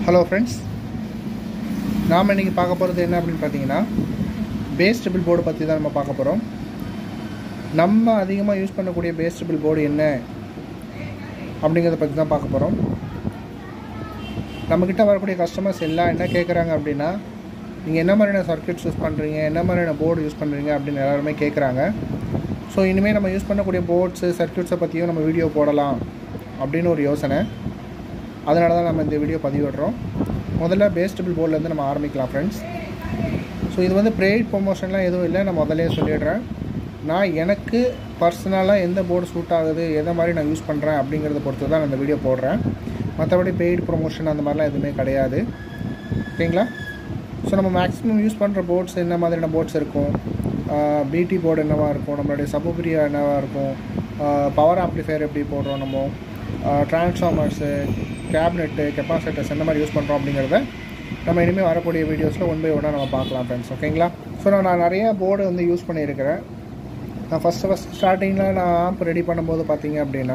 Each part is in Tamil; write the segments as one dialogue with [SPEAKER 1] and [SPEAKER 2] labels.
[SPEAKER 1] ஹலோ ஃப்ரெண்ட்ஸ் நாம் இன்றைக்கி பார்க்க போகிறது என்ன அப்படின்னு பார்த்தீங்கன்னா பேஸ் டேபிள் போர்டு பற்றி தான் நம்ம பார்க்க போகிறோம் நம்ம அதிகமாக யூஸ் பண்ணக்கூடிய பேஸ் டேபிள் போர்டு என்ன அப்படிங்கிறத பற்றி தான் பார்க்க போகிறோம் நம்மக்கிட்ட வரக்கூடிய கஸ்டமர்ஸ் எல்லாம் என்ன கேட்குறாங்க அப்படின்னா நீங்கள் என்ன மாதிரியான சர்க்யூட்ஸ் யூஸ் பண்ணுறீங்க என்ன மாதிரியான போர்டு யூஸ் பண்ணுறீங்க அப்படின்னு எல்லாருமே கேட்குறாங்க ஸோ இனிமேல் நம்ம யூஸ் பண்ணக்கூடிய போர்ட்ஸு சர்க்யூட்ஸை பற்றியும் நம்ம வீடியோ போடலாம் அப்படின்னு ஒரு யோசனை அதனால தான் நம்ம இந்த வீடியோ பதிவிடுறோம் முதல்ல பேஸ்டபிள் போர்ட்லேருந்து நம்ம ஆரம்பிக்கலாம் ஃப்ரெண்ட்ஸ் ஸோ இது வந்து ப்ரேட் ப்ரொமோஷன்லாம் எதுவும் இல்லை நான் முதல்லே சொல்லிடுறேன் நான் எனக்கு பர்சனலாக எந்த போர்டு சூட் ஆகுது எந்த மாதிரி நான் யூஸ் பண்ணுறேன் அப்படிங்கிறத பொறுத்து தான் நான் இந்த வீடியோ போடுறேன் மற்றபடி பெய்டு ப்ரொமோஷன் அந்த மாதிரிலாம் எதுவுமே கிடையாது ஓகேங்களா ஸோ நம்ம மேக்ஸிமம் யூஸ் பண்ணுற போர்ட்ஸ் என்ன மாதிரியான போர்ட்ஸ் இருக்கும் பிடி போர்டு என்னவா இருக்கும் நம்மளுடைய சபோபிரியா என்னவா இருக்கும் பவர் ஆம்ப்ளிஃபையர் எப்படி போடுறோம் நம்ம ட்ரான்ஸ்ஃபார்மர்ஸு கேபினெட்டு கெப்பாசிட்டர்ஸ் எந்த மாதிரி யூஸ் பண்ணுறோம் அப்படிங்கிறத நம்ம இனிமேல் வரக்கூடிய வீடியோஸில் ஒன் பை ஒன்னாக நம்ம பார்க்கலாம் ஃப்ரெண்ட்ஸ் ஓகேங்களா ஸோ நான் நான் நிறைய போர்டு வந்து யூஸ் பண்ணியிருக்கிறேன் நான் ஃபஸ்ட்டு ஃபஸ்ட் ஸ்டார்டிங்கில் நான் ஆப் ரெடி பண்ணும்போது பார்த்தீங்க அப்படின்னா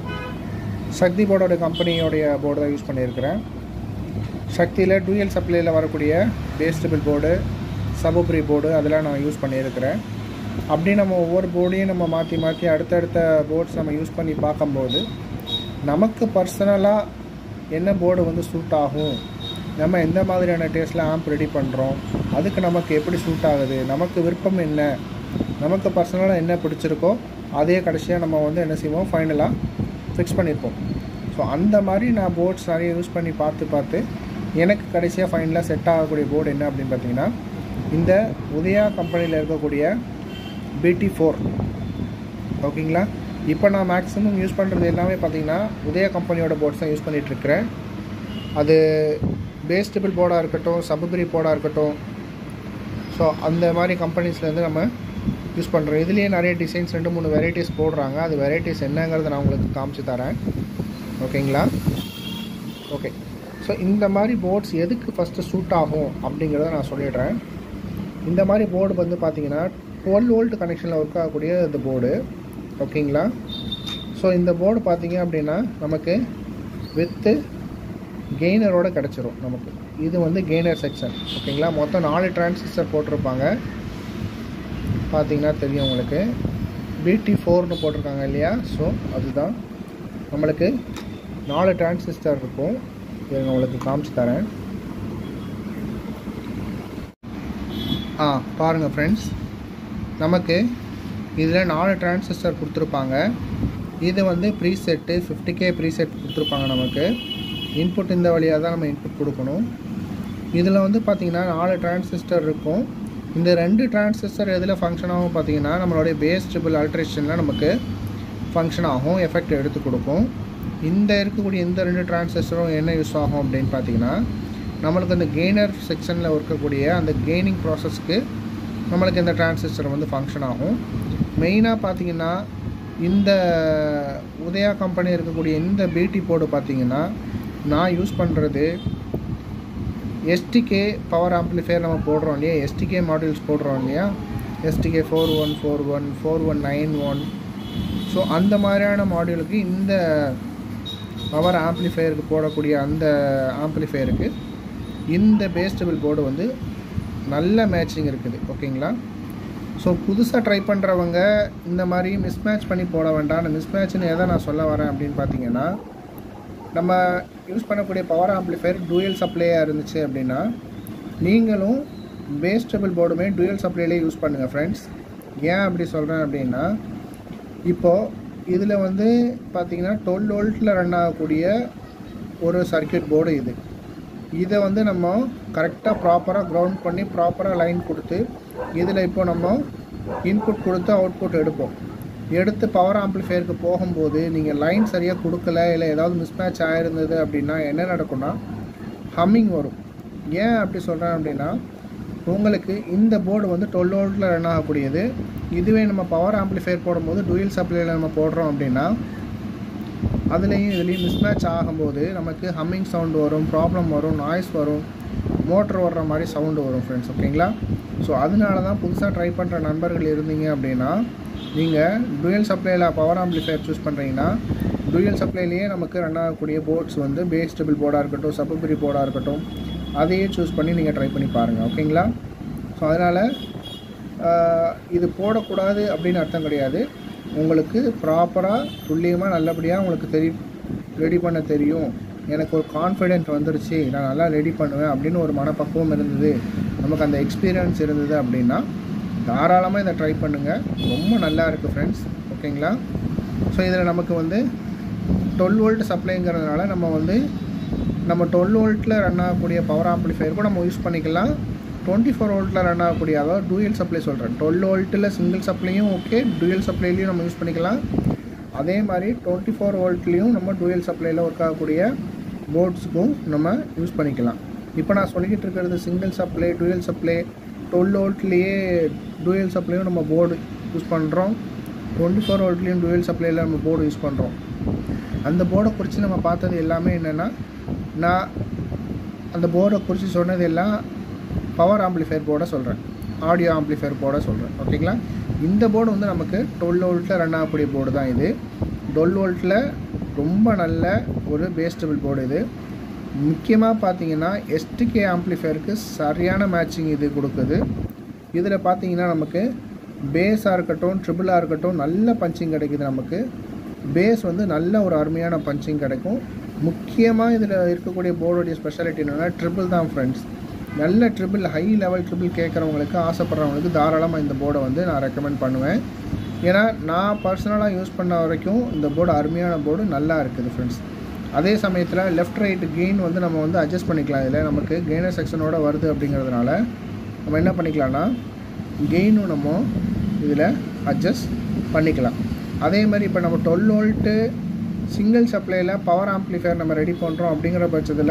[SPEAKER 1] சக்தி போர்டோட கம்பெனியோடைய போர்டு தான் யூஸ் பண்ணியிருக்கிறேன் சக்தியில் டூயல் சப்ளையில் வரக்கூடிய பேஸ்டபிள் போர்டு சபோப்ரி போர்டு அதெல்லாம் நான் யூஸ் பண்ணியிருக்கிறேன் அப்படி நம்ம ஒவ்வொரு போர்டையும் நம்ம மாற்றி மாற்றி அடுத்தடுத்த போர்ட்ஸ் நம்ம யூஸ் பண்ணி பார்க்கும்போது நமக்கு பர்சனலாக என்ன போர்டு வந்து சூட் ஆகும் நம்ம எந்த மாதிரியான டேஸ்ட்டில் ஆம்ப் ரெடி பண்ணுறோம் அதுக்கு நமக்கு எப்படி சூட் ஆகுது நமக்கு விருப்பம் என்ன நமக்கு பர்சனலாக என்ன பிடிச்சிருக்கோ அதே கடைசியாக நம்ம வந்து என்ன செய்வோம் ஃபைனலாக ஃபிக்ஸ் பண்ணியிருப்போம் ஸோ அந்த மாதிரி நான் போர்ட்ஸ் நிறைய யூஸ் பண்ணி பார்த்து பார்த்து எனக்கு கடைசியாக ஃபைனலாக செட் ஆகக்கூடிய போர்டு என்ன அப்படின்னு பார்த்தீங்கன்னா இந்த உதயா கம்பெனியில் இருக்கக்கூடிய பிடி ஃபோர் ஓகேங்களா இப்போ நான் மேக்ஸிமம் யூஸ் பண்ணுறது எல்லாமே பார்த்தீங்கன்னா உதயா கம்பெனியோட போர்ட்ஸ் தான் யூஸ் பண்ணிகிட்ருக்கிறேன் அது பேஸ்டபிள் போர்டாக இருக்கட்டும் சபுபிரி போர்டாக இருக்கட்டும் ஸோ அந்த மாதிரி கம்பெனிஸ்லேருந்து நம்ம யூஸ் பண்ணுறோம் இதுலேயே நிறைய டிசைன்ஸ் ரெண்டு மூணு வெரைட்டிஸ் போடுறாங்க அது வெரைட்டிஸ் என்னங்கிறத நான் உங்களுக்கு காமிச்சு தரேன் ஓகேங்களா ஓகே ஸோ இந்த மாதிரி போர்ட்ஸ் எதுக்கு ஃபஸ்ட்டு சூட் ஆகும் அப்படிங்கிறத நான் சொல்லிடுறேன் இந்த மாதிரி போர்டு வந்து பார்த்தீங்கன்னா டுவெல் வோல்ட் கனெக்ஷனில் ஒர்க் ஆகக்கூடிய இந்த போர்டு ஓகேங்களா ஸோ இந்த போர்டு பார்த்தீங்க அப்படின்னா நமக்கு வித்து கெய்னரோட கிடச்சிரும் நமக்கு இது வந்து கெய்னர் செக்ஷன் ஓகேங்களா மொத்தம் நாலு டிரான்சிஸ்டர் போட்டிருப்பாங்க பார்த்தீங்கன்னா தெரியும் உங்களுக்கு பிடி ஃபோர்னு போட்டிருக்காங்க இல்லையா ஸோ அதுதான் நம்மளுக்கு நாலு டிரான்சிஸ்டர் இருக்கும் இதை நான் உங்களுக்கு காமிச்சு தரேன் ஆ பாருங்கள் ஃப்ரெண்ட்ஸ் நமக்கு இதில் நாலு டிரான்சிஸ்டர் கொடுத்துருப்பாங்க இது வந்து ப்ரீசெட்டு ஃபிஃப்டி கே ப்ரீசெட் கொடுத்துருப்பாங்க நமக்கு இன்புட் இந்த வழியாக தான் நம்ம இன்புட் கொடுக்கணும் இதில் வந்து பார்த்திங்கன்னா நாலு டிரான்சிஸ்டர் இருக்கும் இந்த ரெண்டு டிரான்சிஸ்டர் எதில் ஃபங்க்ஷன் ஆகும் பார்த்தீங்கன்னா நம்மளுடைய பேஸ் ட்ரிபிள் அல்ட்ரேஷனில் நமக்கு ஃபங்க்ஷன் ஆகும் எஃபெக்ட் எடுத்து கொடுக்கும் இந்த இருக்கக்கூடிய இந்த ரெண்டு டிரான்சிஸ்டரும் என்ன யூஸ் ஆகும் அப்படின்னு பார்த்தீங்கன்னா நம்மளுக்கு அந்த கெய்னர் செக்ஷனில் இருக்கக்கூடிய அந்த கெய்னிங் ப்ராசஸ்க்கு நம்மளுக்கு இந்த டிரான்சிஸ்டர் வந்து ஃபங்க்ஷன் ஆகும் மெயினாக பார்த்தீங்கன்னா இந்த உதயா கம்பெனி இருக்கக்கூடிய இந்த பிடி போர்டு பார்த்தீங்கன்னா நான் யூஸ் பண்ணுறது எஸ்டிகே பவர் ஆம்ப்ளிஃபையர் நம்ம போடுறோம் இல்லையா எஸ்டிகே மாடியூல்ஸ் போடுறோம் இல்லையா STK four one four one four one nine one so அந்த மாதிரியான மாடியூலுக்கு இந்த பவர் ஆம்ப்ளிஃபையருக்கு போடக்கூடிய அந்த ஆம்ப்ளிஃபையருக்கு இந்த பேஸ்டபிள் போர்டு வந்து நல்ல மேட்சிங் இருக்குது ஓகேங்களா ஸோ புதுசாக ட்ரை பண்ணுறவங்க இந்த மாதிரி மிஸ்மேட்ச் பண்ணி போட வேண்டாம் அந்த மிஸ்மேட்ச்னு எதை நான் சொல்ல வரேன் அப்படின்னு பார்த்தீங்கன்னா நம்ம யூஸ் பண்ணக்கூடிய பவர் ஆம்ப்ளிஃபையர் டூயல் சப்ளையாக இருந்துச்சு அப்படின்னா நீங்களும் பேஸ்டபிள் போர்டுமே டூயல் சப்ளைலே யூஸ் பண்ணுங்கள் ஃப்ரெண்ட்ஸ் ஏன் அப்படி சொல்கிறேன் அப்படின்னா இப்போது இதில் வந்து பார்த்திங்கன்னா டுவெல் வோல்ட்டில் ரன் ஆகக்கூடிய ஒரு சர்க்கியூட் போர்டு இது இதை வந்து நம்ம கரெக்டாக ப்ராப்பராக கிரவுண்ட் பண்ணி ப்ராப்பராக லைன் கொடுத்து இதில் இப்போ நம்ம இன்புட் கொடுத்து அவுட்புட் எடுப்போம் எடுத்து பவர் ஆம்ப்ளிஃபையருக்கு போகும்போது நீங்கள் லைன் சரியாக கொடுக்கல இல்லை ஏதாவது மிஸ்மேட்ச் ஆகிருந்தது அப்படின்னா என்ன நடக்கும்னா ஹம்மிங் வரும் ஏன் அப்படி சொல்கிறேன் அப்படின்னா உங்களுக்கு இந்த போர்டு வந்து டுவெல் வோல்ட்டில் ரன் ஆகக்கூடியது இதுவே நம்ம பவர் ஆம்ப்ளிஃபையர் போடும்போது டூயல் சப்ளையில் நம்ம போடுறோம் அப்படின்னா அதுலேயும் இதுலேயும் மிஸ்மேட்ச் ஆகும்போது நமக்கு ஹம்மிங் சவுண்டு வரும் ப்ராப்ளம் வரும் நாய்ஸ் வரும் மோட்ரு வர்ற மாதிரி சவுண்டு வரும் ஃப்ரெண்ட்ஸ் ஓகேங்களா ஸோ அதனால தான் புதுசாக ட்ரை பண்ணுற நண்பர்கள் இருந்தீங்க அப்படின்னா நீங்கள் டூயல் சப்ளையில் பவர் ஆம்ப்ளிஃபையர் சூஸ் பண்ணுறீங்கன்னா டூயல் சப்ளைலேயே நமக்கு ரன் ஆகக்கூடிய போர்ட்ஸ் வந்து பேஸ் டேபிள் போர்டாக இருக்கட்டும் சப்பபரி போர்டாக இருக்கட்டும் அதையே சூஸ் பண்ணி நீங்கள் ட்ரை பண்ணி பாருங்கள் ஓகேங்களா ஸோ அதனால் இது போடக்கூடாது அப்படின்னு அர்த்தம் கிடையாது உங்களுக்கு ப்ராப்பராக துல்லியமாக நல்லபடியாக உங்களுக்கு தெரி ரெடி பண்ண தெரியும் எனக்கு ஒரு கான்ஃபிடென்ட் வந்துருச்சு நான் நல்லா ரெடி பண்ணுவேன் அப்படின்னு ஒரு மனப்பக்குவம் இருந்தது நமக்கு அந்த எக்ஸ்பீரியன்ஸ் இருந்தது அப்படின்னா தாராளமாக இதை ட்ரை பண்ணுங்கள் ரொம்ப நல்லா இருக்குது ஃப்ரெண்ட்ஸ் ஓகேங்களா ஸோ இதில் நமக்கு வந்து டுவெல் வோல்ட் சப்ளைங்கிறதுனால நம்ம வந்து நம்ம டுவெல் வோல்ட்டில் ரன் ஆகக்கூடிய பவர் ஆம்ப்ளிஃபையர் கூட நம்ம யூஸ் பண்ணிக்கலாம் டுவெண்ட்டி ஃபோர் வோல்ட்டில் ரன் ஆகக்கூடிய அதாவது டூயல் சப்ளை சொல்கிறேன் டுவெல் வோல்ட்டில் சிங்கிள் சப்ளையும் ஓகே டூயல் சப்ளைலையும் நம்ம யூஸ் பண்ணிக்கலாம் அதே மாதிரி டுவெண்ட்டி ஃபோர் வோல்ட்லேயும் நம்ம டூயல் சப்ளையில் ஒர்க் ஆகக்கூடிய போர்ட்ஸுக்கும் நம்ம யூஸ் பண்ணிக்கலாம் இப்போ நான் சொல்லிக்கிட்டு இருக்கிறது single supply dual supply twelve வோல்ட்லேயே டூயல் சப்ளையும் நம்ம போர்டு யூஸ் பண்ணுறோம் டுவெண்ட்டி ஃபோர் வோல்ட்லேயும் டூயல் சப்ளையில் நம்ம போர்டு யூஸ் பண்ணுறோம் அந்த போர்டை குறித்து நம்ம பார்த்தது எல்லாமே என்னென்னா நான் அந்த போர்டை குறித்து சொன்னது எல்லாம் பவர் ஆம்ப்ளிஃபையர் போர்டை சொல்கிறேன் ஆடியோ ஆம்ப்ளிஃபையர் போர்டை சொல்கிறேன் ஓகேங்களா இந்த போர்டு வந்து நமக்கு டுவெல் வோல்ட்டில் ரன் ஆகக்கூடிய போர்டு தான் இது டுவெல் வோல்ட்டில் ரொம்ப நல்ல ஒரு பேஸ்டபிள் போர்டு இது முக்கியமாக பார்த்தீங்கன்னா எஸ்டிகே ஆம்ப்ளிஃபையருக்கு சரியான மேட்சிங் இது கொடுக்குது இதில் பார்த்தீங்கன்னா நமக்கு பேஸாக இருக்கட்டும் ட்ரிபிளாக இருக்கட்டும் நல்ல பஞ்சிங் கிடைக்குது நமக்கு பேஸ் வந்து நல்ல ஒரு அருமையான பஞ்சிங் கிடைக்கும் முக்கியமாக இதில் இருக்கக்கூடிய போர்டுடைய ஸ்பெஷாலிட்டி என்னென்னா ட்ரிபிள் தான் ஃப்ரெண்ட்ஸ் நல்ல ட்ரிபிள் ஹை லெவல் ட்ரிபிள் கேட்குறவங்களுக்கு ஆசைப்பட்றவங்களுக்கு தாராளமாக இந்த போர்டை வந்து நான் ரெக்கமெண்ட் பண்ணுவேன் ஏன்னா நான் பர்சனலாக யூஸ் பண்ண வரைக்கும் இந்த போர்டு அருமையான போர்டு நல்லா இருக்குது ஃப்ரெண்ட்ஸ் அதே சமயத்தில் லெஃப்ட் ரைட் கெயின் வந்து நம்ம வந்து அட்ஜஸ்ட் பண்ணிக்கலாம் இதில் நமக்கு கெய்னர் செக்ஷனோட வருது அப்படிங்கிறதுனால நம்ம என்ன பண்ணிக்கலாம்னா கெயினும் நம்ம இதில் அட்ஜஸ்ட் பண்ணிக்கலாம் அதே மாதிரி இப்போ நம்ம டுவெல் வோல்ட்டு சிங்கிள் சப்ளையில் பவர் ஆம்ப்ளிஃபையர் நம்ம ரெடி பண்ணுறோம் அப்படிங்கிற பட்சத்தில்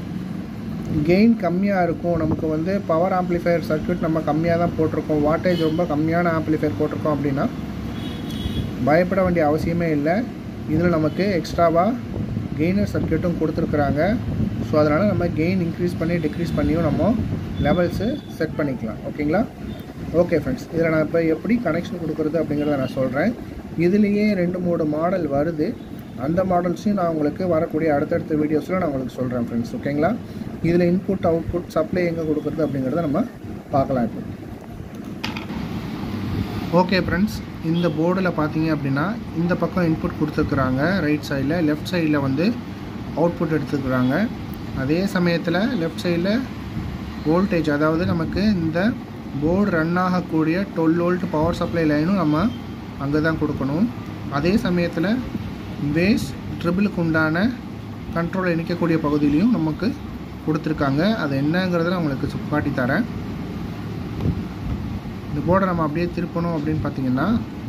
[SPEAKER 1] கெயின் கம்மியாக இருக்கும் நமக்கு வந்து பவர் ஆம்ப்ளிஃபையர் சர்க்யூட் நம்ம கம்மியாக தான் போட்டிருக்கோம் வாட்டேஜ் ரொம்ப கம்மியான ஆம்ப்ளிஃபையர் போட்டிருக்கோம் அப்படின்னா பயப்பட வேண்டிய அவசியமே இல்லை இதில் நமக்கு எக்ஸ்ட்ராவாக கெய்னர் சர்க்யூட்டும் கொடுத்துருக்குறாங்க ஸோ அதனால் நம்ம கெயின் இன்க்ரீஸ் பண்ணி டிக்ரீஸ் பண்ணியும் நம்ம லெவல்ஸு செட் பண்ணிக்கலாம் ஓகேங்களா ஓகே ஃப்ரெண்ட்ஸ் இதில் நான் இப்போ எப்படி கனெக்ஷன் கொடுக்குறது அப்படிங்கிறத நான் சொல்கிறேன் இதுலேயே ரெண்டு மூணு மாடல் வருது அந்த மாடல்ஸையும் நான் உங்களுக்கு வரக்கூடிய அடுத்தடுத்த வீடியோஸில் நான் உங்களுக்கு சொல்கிறேன் ஃப்ரெண்ட்ஸ் ஓகேங்களா இதில் இன்புட் அவுட்புட் சப்ளை எங்கே கொடுக்குறது அப்படிங்கிறத நம்ம பார்க்கலாம் இப்போ ஓகே ஃப்ரெண்ட்ஸ் இந்த போர்டில் பார்த்தீங்க அப்படின்னா இந்த பக்கம் இன்புட் கொடுத்துருக்குறாங்க ரைட் சைடில் லெஃப்ட் சைடில் வந்து அவுட்புட் எடுத்துக்கிறாங்க அதே சமயத்தில் லெஃப்ட் சைடில் வோல்டேஜ் அதாவது நமக்கு இந்த போர்டு ரன் ஆகக்கூடிய டுவெல் வோல்ட் பவர் சப்ளை லைனும் நம்ம அங்கே தான் கொடுக்கணும் அதே சமயத்தில் பேஸ் ட்ரிபிளுக்கு உண்டான கண்ட்ரோலை இணைக்கக்கூடிய பகுதியிலையும் நமக்கு கொடுத்துருக்காங்க அது என்னங்கிறத நான் உங்களுக்கு காட்டி தரேன் இந்த போர்டை நம்ம அப்படியே திருப்பணும் அப்படின்னு பார்த்தீங்கன்னா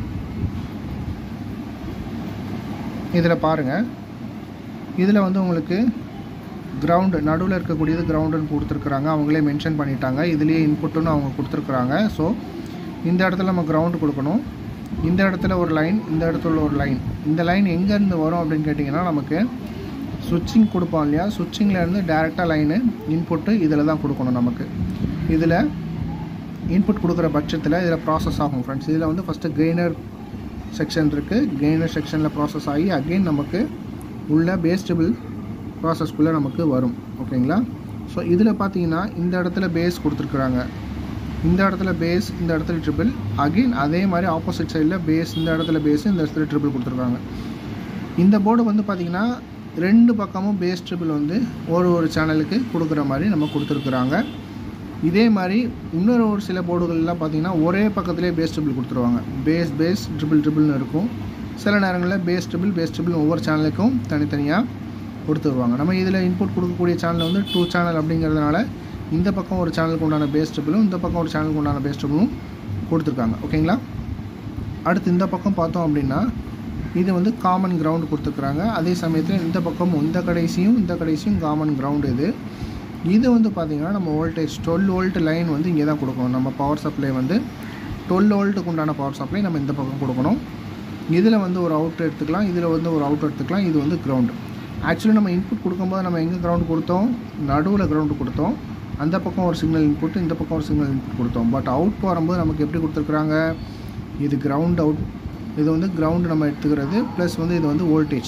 [SPEAKER 1] இதில் பாருங்கள் இதில் வந்து உங்களுக்கு கிரவுண்டு நடுவில் இருக்கக்கூடியது கிரவுண்டுன்னு கொடுத்துருக்குறாங்க அவங்களே மென்ஷன் பண்ணிட்டாங்க இதுலேயே இன்புட்டுன்னு அவங்க கொடுத்துருக்குறாங்க ஸோ இந்த இடத்துல நம்ம கிரவுண்டு கொடுக்கணும் இந்த இடத்துல ஒரு லைன் இந்த இடத்துல ஒரு லைன் இந்த லைன் எங்கேருந்து வரும் அப்படின்னு கேட்டிங்கன்னா நமக்கு சுவிட்சிங் கொடுப்போம் இல்லையா சுவிட்சிங்லேருந்து டேரெக்டாக லைனு இன்புட்டு இதில் தான் கொடுக்கணும் நமக்கு இதில் இன்புட் கொடுக்குற பட்சத்தில் இதில் ப்ராசஸ் ஆகும் ஃப்ரெண்ட்ஸ் இதில் வந்து ஃபஸ்ட்டு கெய்னர் செக்ஷன் இருக்குது கெய்னர் செக்ஷனில் ப்ராசஸ் ஆகி அகெயின் நமக்கு உள்ள பேஸ்டபிள் ப்ராசஸ்க்குள்ளே நமக்கு வரும் ஓகேங்களா ஸோ இதில் பார்த்தீங்கன்னா இந்த இடத்துல பேஸ் கொடுத்துருக்குறாங்க இந்த இடத்துல பேஸ் இந்த இடத்துல ட்ரிபிள் அகெயின் அதே மாதிரி ஆப்போசிட் சைடில் பேஸ் இந்த இடத்துல பேஸ் இந்த இடத்துல ட்ரிபிள் கொடுத்துருக்காங்க இந்த போர்டு வந்து பார்த்திங்கன்னா ரெண்டு பக்கமும் பேஸ் ட்ரிபிள் வந்து ஒரு ஒரு சேனலுக்கு கொடுக்குற மாதிரி நம்ம கொடுத்துருக்குறாங்க இதே மாதிரி இன்னொரு ஒரு சில போர்டுகள்லாம் பார்த்தீங்கன்னா ஒரே பக்கத்துலேயே பேஸ் ட்ரிபிள் கொடுத்துருவாங்க பேஸ் பேஸ் ட்ரிபிள் ட்ரிபிள்னு இருக்கும் சில நேரங்களில் பேஸ் ட்ரிபிள் பேஸ் ட்ரிபிள் ஒவ்வொரு சேனலுக்கும் தனித்தனியாக கொடுத்துருவாங்க நம்ம இதில் இன்புட் கொடுக்கக்கூடிய சேனல் வந்து டூ சேனல் அப்படிங்கிறதுனால இந்த பக்கம் ஒரு சேனலுக்கு உண்டான பேஸ் ட்ரிபிளும் இந்த பக்கம் ஒரு சேனலுக்கு உண்டான பேஸ் ட்ரிபிளும் கொடுத்துருக்காங்க ஓகேங்களா அடுத்து இந்த பக்கம் பார்த்தோம் அப்படின்னா இது வந்து காமன் கிரவுண்டு கொடுத்துருக்குறாங்க அதே சமயத்தில் இந்த பக்கம் இந்த கடைசியும் இந்த கடைசியும் காமன் கிரவுண்டு இது இது வந்து பார்த்திங்கன்னா நம்ம வோல்டேஜ் டுவெல் வோல்ட் லைன் வந்து இங்கே தான் கொடுக்கணும் நம்ம பவர் சப்ளை வந்து டுவெல் வோல்ட்டுக்கு உண்டான பவர் சப்ளை நம்ம இந்த பக்கம் கொடுக்கணும் இதில் வந்து ஒரு அவுட் எடுத்துக்கலாம் இதில் வந்து ஒரு அவுட் எடுத்துக்கலாம் இது வந்து கிரவுண்டு ஆக்சுவலி நம்ம இன்புட் கொடுக்கும்போது நம்ம எங்கே கிரவுண்டு கொடுத்தோம் நடுவில் கிரவுண்டு கொடுத்தோம் அந்த பக்கம் ஒரு சிக்னல் இன்புட் இந்த பக்கம் ஒரு சிக்னல் இன்புட் கொடுத்தோம் பட் அவுட் வரும்போது நமக்கு எப்படி கொடுத்துருக்குறாங்க இது கிரவுண்ட் அவுட் இது வந்து கிரவுண்டு நம்ம எடுத்துக்கிறது ப்ளஸ் வந்து இது வந்து voltage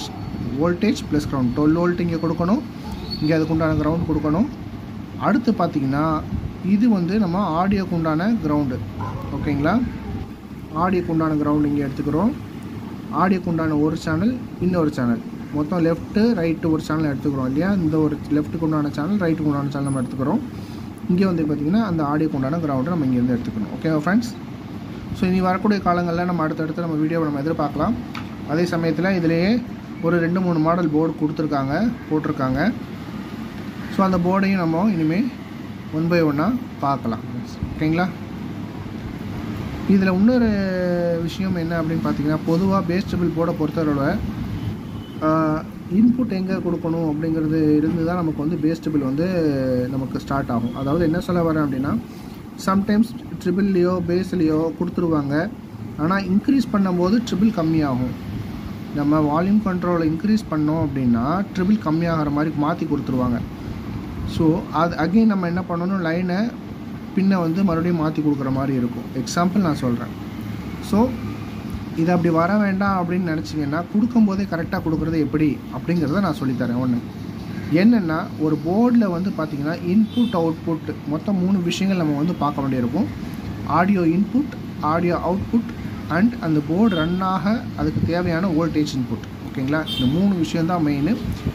[SPEAKER 1] voltage plus ground twelve volt இங்கே கொடுக்கணும் இங்கே அதுக்கு உண்டான கிரவுண்ட் கொடுக்கணும் அடுத்து பார்த்தீங்கன்னா இது வந்து நம்ம ஆடியோக்கு உண்டான கிரவுண்டு ஓகேங்களா ஆடியோக்கு உண்டான கிரவுண்ட் இங்கே எடுத்துக்கிறோம் ஆடியோக்கு உண்டான ஒரு சேனல் இன்னொரு சேனல் மொத்தம் லெஃப்ட்டு ரைட்டு ஒரு சேனல் எடுத்துக்கிறோம் இல்லையா இந்த ஒரு லெஃப்ட்டுக்கு உண்டான சேனல் ரைட்டுக்கு உண்டான சேனல் நம்ம எடுத்துக்கிறோம் இங்கே வந்து பார்த்திங்கன்னா அந்த ஆடியோக்கு உண்டான கிரவுண்டை நம்ம இங்கேருந்து எடுத்துக்கணும் ஓகேவா ஃப்ரெண்ட்ஸ் ஸோ இனி வரக்கூடிய காலங்களில் நம்ம அடுத்தடுத்து நம்ம வீடியோவை நம்ம எதிர்பார்க்கலாம் அதே சமயத்தில் இதிலேயே ஒரு ரெண்டு மூணு மாடல் போர்டு கொடுத்துருக்காங்க போட்டிருக்காங்க ஸோ அந்த போர்டையும் நம்ம இனிமேல் ஒன் பை ஒன்னாக பார்க்கலாம் ஓகேங்களா இதில் இன்னொரு விஷயம் என்ன அப்படின்னு பார்த்தீங்கன்னா பொதுவாக பேஸ்டபிள் போர்டை பொறுத்தவரை இன்புட் எங்கே கொடுக்கணும் அப்படிங்கிறது இருந்து தான் நமக்கு வந்து பேஸ்டபிள் வந்து நமக்கு ஸ்டார்ட் ஆகும் அதாவது என்ன சொல்ல வரேன் அப்படின்னா சம்டைம்ஸ் ட்ரிபிள்லேயோ பேஸ்லேயோ கொடுத்துருவாங்க ஆனால் இன்க்ரீஸ் பண்ணும்போது ட்ரிபிள் கம்மியாகும் நம்ம வால்யூம் கண்ட்ரோலை இன்க்ரீஸ் பண்ணோம் அப்படின்னா ட்ரிபிள் கம்மியாகிற மாதிரி மாற்றி கொடுத்துருவாங்க ஸோ அது அகெயின் நம்ம என்ன பண்ணணும் லைனை பின்னை வந்து மறுபடியும் மாற்றி கொடுக்குற மாதிரி இருக்கும் எக்ஸாம்பிள் நான் சொல்கிறேன் ஸோ இது அப்படி வர வேண்டாம் அப்படின்னு நினச்சிங்கன்னா கொடுக்கும்போதே கரெக்டாக கொடுக்குறது எப்படி அப்படிங்கிறத நான் சொல்லித்தரேன் ஒன்று என்னென்னா ஒரு போர்டில் வந்து பார்த்திங்கன்னா இன்புட் அவுட்புட் மொத்தம் மூணு விஷயங்கள் நம்ம வந்து பார்க்க வேண்டியிருக்கும் audio input audio output and அந்த போர்டு ரன் ஆக அதுக்கு தேவையான வோல்டேஜ் இன்புட் ஓகேங்களா இந்த மூணு விஷயந்தான் மெயின்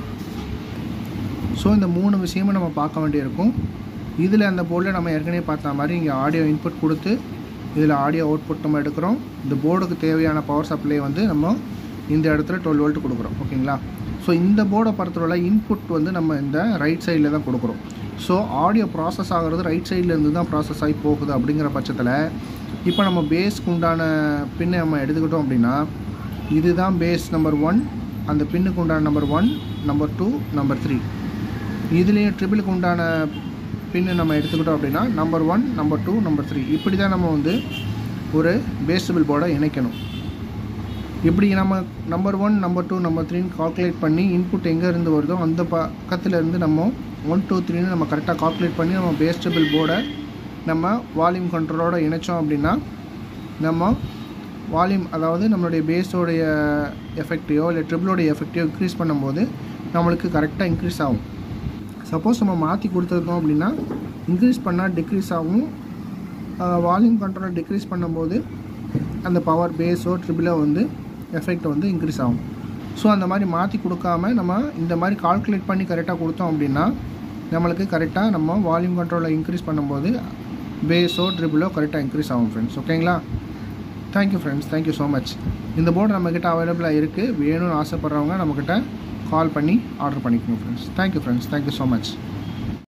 [SPEAKER 1] ஸோ இந்த மூணு விஷயமும் நம்ம பார்க்க வேண்டியிருக்கும் இதில் அந்த போர்டில் நம்ம ஏற்கனவே பார்த்த மாதிரி இங்கே ஆடியோ இன்புட் கொடுத்து இதில் ஆடியோ அவுட்புட் நம்ம எடுக்கிறோம் இந்த போர்டுக்கு தேவையான பவர் சப்ளை வந்து நம்ம இந்த இடத்துல டுவெல் வோல்ட் கொடுக்குறோம் ஓகேங்களா ஸோ இந்த போர்டை பொறுத்தவரை இன்புட் வந்து நம்ம இந்த ரைட் சைடில் தான் கொடுக்குறோம் ஸோ ஆடியோ ப்ராசஸ் ஆகிறது ரைட் சைட்லேருந்து தான் ப்ராசஸ் ஆகி போகுது அப்படிங்கிற பட்சத்தில் இப்போ நம்ம பேஸ்க்கு உண்டான பின்னை நம்ம எடுத்துக்கிட்டோம் அப்படின்னா இதுதான் பேஸ் நம்பர் ஒன் அந்த பின்னுக்கு உண்டான number one number two number three இதுலேயும் ட்ரிபிளுக்கு உண்டான பின்னு நம்ம எடுத்துக்கிட்டோம் அப்படின்னா number one number two number three இப்படி தான் நம்ம வந்து ஒரு பேஸ்டபிள் போர்டை இணைக்கணும் இப்படி நம்ம நம்பர் ஒன் நம்பர் டூ நம்பர் த்ரீன்னு கால்குலேட் பண்ணி இன்புட் எங்கே இருந்து வருதோ அந்த பக்கத்தில் இருந்து நம்ம ஒன் டூ த்ரீன்னு நம்ம கரெக்டாக கால்குலேட் பண்ணி நம்ம பேஸ்டபிள் போர்டை நம்ம வால்யூம் கண்ட்ரோலோட இணைச்சோம் அப்படின்னா நம்ம வால்யூம் அதாவது நம்மளுடைய பேஸோடைய எஃபெக்டையோ இல்லை ட்ரிபிளோடைய எஃபெக்டையோ இன்க்ரீஸ் பண்ணும்போது நம்மளுக்கு கரெக்டாக இன்க்ரீஸ் ஆகும் சப்போஸ் நம்ம மாற்றி கொடுத்துருக்கோம் அப்படின்னா இன்க்ரீஸ் பண்ணால் டிக்ரீஸ் ஆகும் வால்யூம் கண்ட்ரோலை டிக்ரீஸ் பண்ணும்போது அந்த பவர் பேஸோ ட்ரிபிளோ வந்து எஃபெக்ட் வந்து இன்க்ரீஸ் ஆகும் ஸோ அந்த மாதிரி மாற்றி கொடுக்காம நம்ம இந்த மாதிரி கால்குலேட் பண்ணி கரெக்டாக கொடுத்தோம் அப்படின்னா நம்மளுக்கு கரெக்டாக நம்ம வால்யூம் கண்ட்ரோலை இன்க்ரீஸ் பண்ணும்போது பேஸோ ட்ரிபிளோ கரெக்டாக இன்க்ரீஸ் ஆகும் ஃப்ரெண்ட்ஸ் ஓகேங்களா thank you friends thank you so much இந்த போர்டு நம்மக்கிட்ட அவைலபிளாக இருக்குது வேணும்னு ஆசைப்பட்றவங்க நம்மக்கிட்ட கால் பண்ணி ஆர்டர் பண்ணிக்கோங்க friends thank you friends thank you so much